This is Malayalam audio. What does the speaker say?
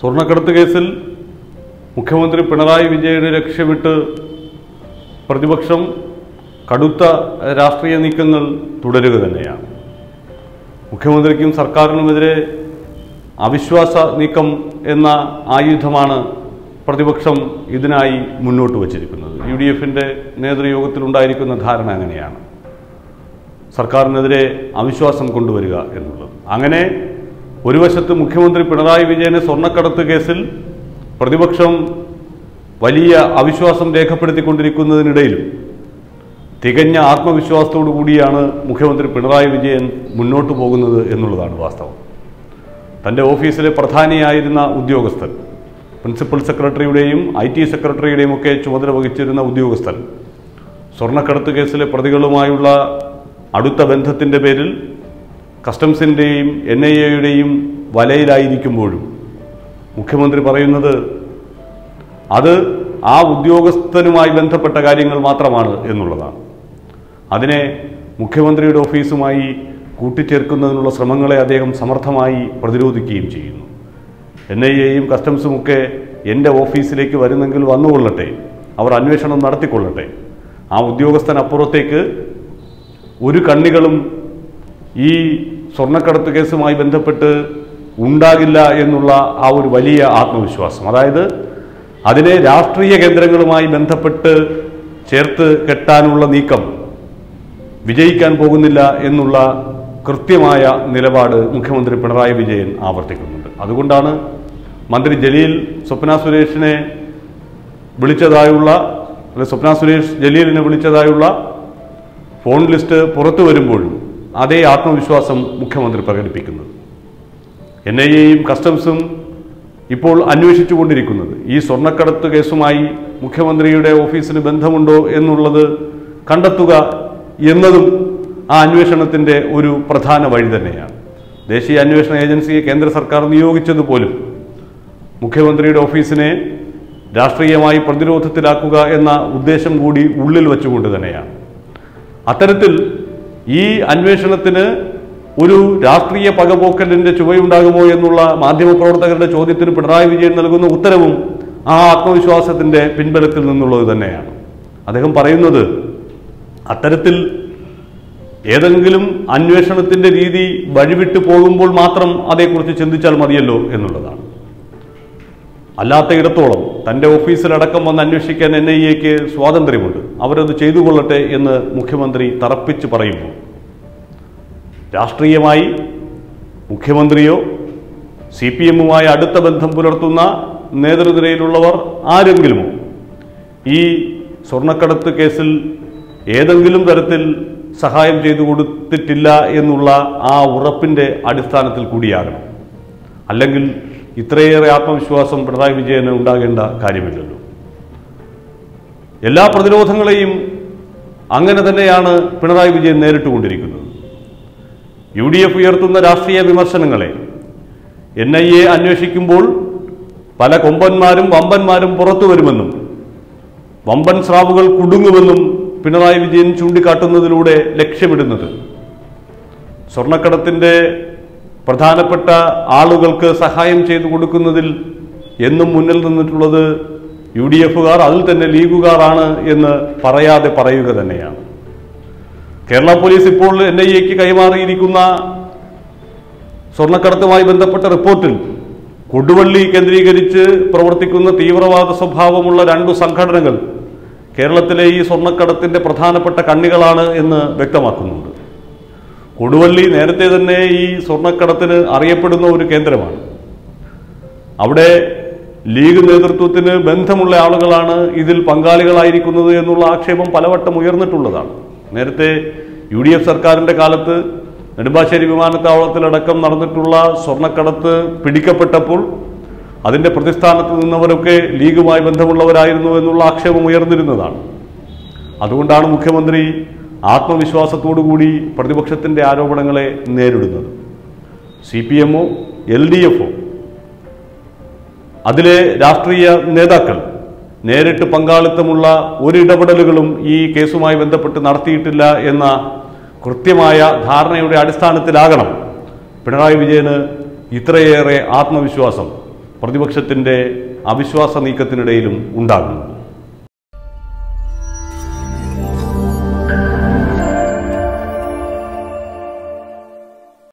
സ്വർണ്ണക്കടത്ത് കേസിൽ മുഖ്യമന്ത്രി പിണറായി വിജയനെ ലക്ഷ്യമിട്ട് പ്രതിപക്ഷം കടുത്ത രാഷ്ട്രീയ നീക്കങ്ങൾ തുടരുക തന്നെയാണ് മുഖ്യമന്ത്രിക്കും സർക്കാരിനുമെതിരെ അവിശ്വാസ നീക്കം എന്ന ആയുധമാണ് പ്രതിപക്ഷം ഇതിനായി മുന്നോട്ട് വച്ചിരിക്കുന്നത് യു ഡി എഫിൻ്റെ നേതൃയോഗത്തിലുണ്ടായിരിക്കുന്ന ധാരണ അങ്ങനെയാണ് സർക്കാരിനെതിരെ അവിശ്വാസം കൊണ്ടുവരിക എന്നുള്ളത് അങ്ങനെ ഒരു വശത്ത് മുഖ്യമന്ത്രി പിണറായി വിജയനെ സ്വർണ്ണക്കടത്ത് കേസിൽ പ്രതിപക്ഷം വലിയ അവിശ്വാസം രേഖപ്പെടുത്തിക്കൊണ്ടിരിക്കുന്നതിനിടയിലും തികഞ്ഞ ആത്മവിശ്വാസത്തോടു കൂടിയാണ് മുഖ്യമന്ത്രി പിണറായി വിജയൻ മുന്നോട്ട് പോകുന്നത് എന്നുള്ളതാണ് വാസ്തവം തൻ്റെ ഓഫീസിലെ പ്രധാനിയായിരുന്ന ഉദ്യോഗസ്ഥൻ പ്രിൻസിപ്പൽ സെക്രട്ടറിയുടെയും ഐ ടി സെക്രട്ടറിയുടെയും ഒക്കെ ചുമതല വഹിച്ചിരുന്ന ഉദ്യോഗസ്ഥൻ സ്വർണ്ണക്കടത്ത് കേസിലെ പ്രതികളുമായുള്ള അടുത്ത ബന്ധത്തിൻ്റെ പേരിൽ കസ്റ്റംസിൻ്റെയും എൻ ഐ എയുടെയും വലയിലായിരിക്കുമ്പോഴും മുഖ്യമന്ത്രി പറയുന്നത് അത് ആ ഉദ്യോഗസ്ഥനുമായി ബന്ധപ്പെട്ട കാര്യങ്ങൾ മാത്രമാണ് എന്നുള്ളതാണ് അതിനെ മുഖ്യമന്ത്രിയുടെ ഓഫീസുമായി കൂട്ടിച്ചേർക്കുന്നതിനുള്ള ശ്രമങ്ങളെ അദ്ദേഹം സമർത്ഥമായി പ്രതിരോധിക്കുകയും ചെയ്യുന്നു എൻ ഐ എയും കസ്റ്റംസുമൊക്കെ എൻ്റെ ഓഫീസിലേക്ക് വരുന്നെങ്കിൽ വന്നുകൊള്ളട്ടെ അവർ അന്വേഷണം നടത്തിക്കൊള്ളട്ടെ ആ ഉദ്യോഗസ്ഥനപ്പുറത്തേക്ക് ഒരു കണ്ണികളും ഈ സ്വർണ്ണക്കടത്ത് കേസുമായി ബന്ധപ്പെട്ട് ഉണ്ടാകില്ല എന്നുള്ള ആ ഒരു വലിയ ആത്മവിശ്വാസം അതായത് അതിനെ രാഷ്ട്രീയ കേന്ദ്രങ്ങളുമായി ബന്ധപ്പെട്ട് ചേർത്ത് കെട്ടാനുള്ള നീക്കം വിജയിക്കാൻ പോകുന്നില്ല എന്നുള്ള കൃത്യമായ നിലപാട് മുഖ്യമന്ത്രി പിണറായി വിജയൻ ആവർത്തിക്കുന്നുണ്ട് അതുകൊണ്ടാണ് മന്ത്രി ജലീൽ സ്വപ്ന സുരേഷിനെ വിളിച്ചതായുള്ള അല്ലെ സ്വപ്ന സുരേഷ് ജലീലിനെ വിളിച്ചതായുള്ള ഫോൺ ലിസ്റ്റ് പുറത്തു വരുമ്പോഴും അതേ ആത്മവിശ്വാസം മുഖ്യമന്ത്രി പ്രകടിപ്പിക്കുന്നത് എൻ ഐ എയും കസ്റ്റംസും ഇപ്പോൾ അന്വേഷിച്ചു കൊണ്ടിരിക്കുന്നത് ഈ സ്വർണ്ണക്കടത്ത് കേസുമായി മുഖ്യമന്ത്രിയുടെ ഓഫീസിന് ബന്ധമുണ്ടോ എന്നുള്ളത് കണ്ടെത്തുക എന്നതും ആ അന്വേഷണത്തിൻ്റെ ഒരു പ്രധാന വഴി തന്നെയാണ് ദേശീയ അന്വേഷണ ഏജൻസിയെ കേന്ദ്ര സർക്കാർ നിയോഗിച്ചതുപോലും മുഖ്യമന്ത്രിയുടെ ഓഫീസിനെ രാഷ്ട്രീയമായി പ്രതിരോധത്തിലാക്കുക എന്ന ഉദ്ദേശം കൂടി ഉള്ളിൽ വെച്ചുകൊണ്ട് തന്നെയാണ് അത്തരത്തിൽ ഈ അന്വേഷണത്തിന് ഒരു രാഷ്ട്രീയ പകപോക്കലിന്റെ ചുവയുണ്ടാകുമോ എന്നുള്ള മാധ്യമപ്രവർത്തകരുടെ ചോദ്യത്തിന് പിണറായി വിജയൻ നൽകുന്ന ഉത്തരവും ആ ആത്മവിശ്വാസത്തിന്റെ പിൻബലത്തിൽ നിന്നുള്ളത് തന്നെയാണ് അദ്ദേഹം പറയുന്നത് അത്തരത്തിൽ ഏതെങ്കിലും അന്വേഷണത്തിന്റെ രീതി വഴിവിട്ട് പോകുമ്പോൾ മാത്രം അതേക്കുറിച്ച് ചിന്തിച്ചാൽ മതിയല്ലോ എന്നുള്ളതാണ് അല്ലാത്ത ഇടത്തോളം തൻ്റെ ഓഫീസിലടക്കം വന്ന് അന്വേഷിക്കാൻ എൻ ഐ എക്ക് സ്വാതന്ത്ര്യമുണ്ട് അവരത് ചെയ്തു കൊള്ളട്ടെ എന്ന് മുഖ്യമന്ത്രി തറപ്പിച്ച് പറയുമ്പോൾ രാഷ്ട്രീയമായി മുഖ്യമന്ത്രിയോ സി പി എമ്മുമായി അടുത്ത ബന്ധം പുലർത്തുന്ന നേതൃനിരയിലുള്ളവർ ആരെങ്കിലുമോ ഈ സ്വർണ്ണക്കടത്ത് കേസിൽ ഏതെങ്കിലും തരത്തിൽ സഹായം ചെയ്തു കൊടുത്തിട്ടില്ല എന്നുള്ള ആ ഉറപ്പിൻ്റെ അടിസ്ഥാനത്തിൽ കൂടിയാകണം അല്ലെങ്കിൽ ഇത്രയേറെ ആത്മവിശ്വാസം പിണറായി വിജയന് ഉണ്ടാകേണ്ട കാര്യമില്ലല്ലോ എല്ലാ പ്രതിരോധങ്ങളെയും അങ്ങനെ തന്നെയാണ് പിണറായി വിജയൻ നേരിട്ടുകൊണ്ടിരിക്കുന്നത് യു ഡി എഫ് ഉയർത്തുന്ന രാഷ്ട്രീയ വിമർശനങ്ങളെ എൻ ഐ എ അന്വേഷിക്കുമ്പോൾ പല കൊമ്പന്മാരും വമ്പന്മാരും പുറത്തു വരുമെന്നും വമ്പൻ സ്രാവുകൾ കുടുങ്ങുമെന്നും പിണറായി വിജയൻ ചൂണ്ടിക്കാട്ടുന്നതിലൂടെ ലക്ഷ്യമിടുന്നത് സ്വർണ്ണക്കടത്തിന്റെ പ്രധാനപ്പെട്ട ആളുകൾക്ക് സഹായം ചെയ്തു കൊടുക്കുന്നതിൽ എന്നും മുന്നിൽ നിന്നിട്ടുള്ളത് യു ഡി എഫുകാർ അതിൽ തന്നെ ലീഗുകാരാണ് എന്ന് പറയാതെ പറയുക തന്നെയാണ് കേരള പോലീസ് ഇപ്പോൾ എൻ ഐ എക്ക് കൈമാറിയിരിക്കുന്ന സ്വർണ്ണക്കടത്തുമായി ബന്ധപ്പെട്ട റിപ്പോർട്ടിൽ കൊടുവള്ളി കേന്ദ്രീകരിച്ച് പ്രവർത്തിക്കുന്ന തീവ്രവാദ സ്വഭാവമുള്ള രണ്ടു സംഘടനകൾ കേരളത്തിലെ ഈ സ്വർണ്ണക്കടത്തിന്റെ പ്രധാനപ്പെട്ട കണ്ണികളാണ് എന്ന് വ്യക്തമാക്കുന്നുണ്ട് കൊടുവള്ളി നേരത്തെ തന്നെ ഈ സ്വർണ്ണക്കടത്തിന് അറിയപ്പെടുന്ന ഒരു കേന്ദ്രമാണ് അവിടെ ലീഗ് നേതൃത്വത്തിന് ബന്ധമുള്ള ആളുകളാണ് ഇതിൽ പങ്കാളികളായിരിക്കുന്നത് എന്നുള്ള ആക്ഷേപം പലവട്ടം ഉയർന്നിട്ടുള്ളതാണ് നേരത്തെ യു ഡി എഫ് സർക്കാരിൻ്റെ കാലത്ത് നെടുമ്പാശ്ശേരി വിമാനത്താവളത്തിലടക്കം നടന്നിട്ടുള്ള സ്വർണ്ണക്കടത്ത് പിടിക്കപ്പെട്ടപ്പോൾ അതിൻ്റെ പ്രതിസ്ഥാനത്ത് നിന്നവരൊക്കെ ലീഗുമായി ബന്ധമുള്ളവരായിരുന്നു എന്നുള്ള ആക്ഷേപം ഉയർന്നിരുന്നതാണ് അതുകൊണ്ടാണ് മുഖ്യമന്ത്രി ആത്മവിശ്വാസത്തോടുകൂടി പ്രതിപക്ഷത്തിൻ്റെ ആരോപണങ്ങളെ നേരിടുന്നത് സി പി എമ്മോ എൽ ഡി എഫോ അതിലെ രാഷ്ട്രീയ നേതാക്കൾ നേരിട്ട് പങ്കാളിത്തമുള്ള ഒരു ഇടപെടലുകളും ഈ കേസുമായി ബന്ധപ്പെട്ട് നടത്തിയിട്ടില്ല എന്ന കൃത്യമായ ധാരണയുടെ അടിസ്ഥാനത്തിലാകണം പിണറായി വിജയന് ഇത്രയേറെ ആത്മവിശ്വാസം പ്രതിപക്ഷത്തിൻ്റെ അവിശ്വാസ നീക്കത്തിനിടയിലും ഉണ്ടാകുന്നത്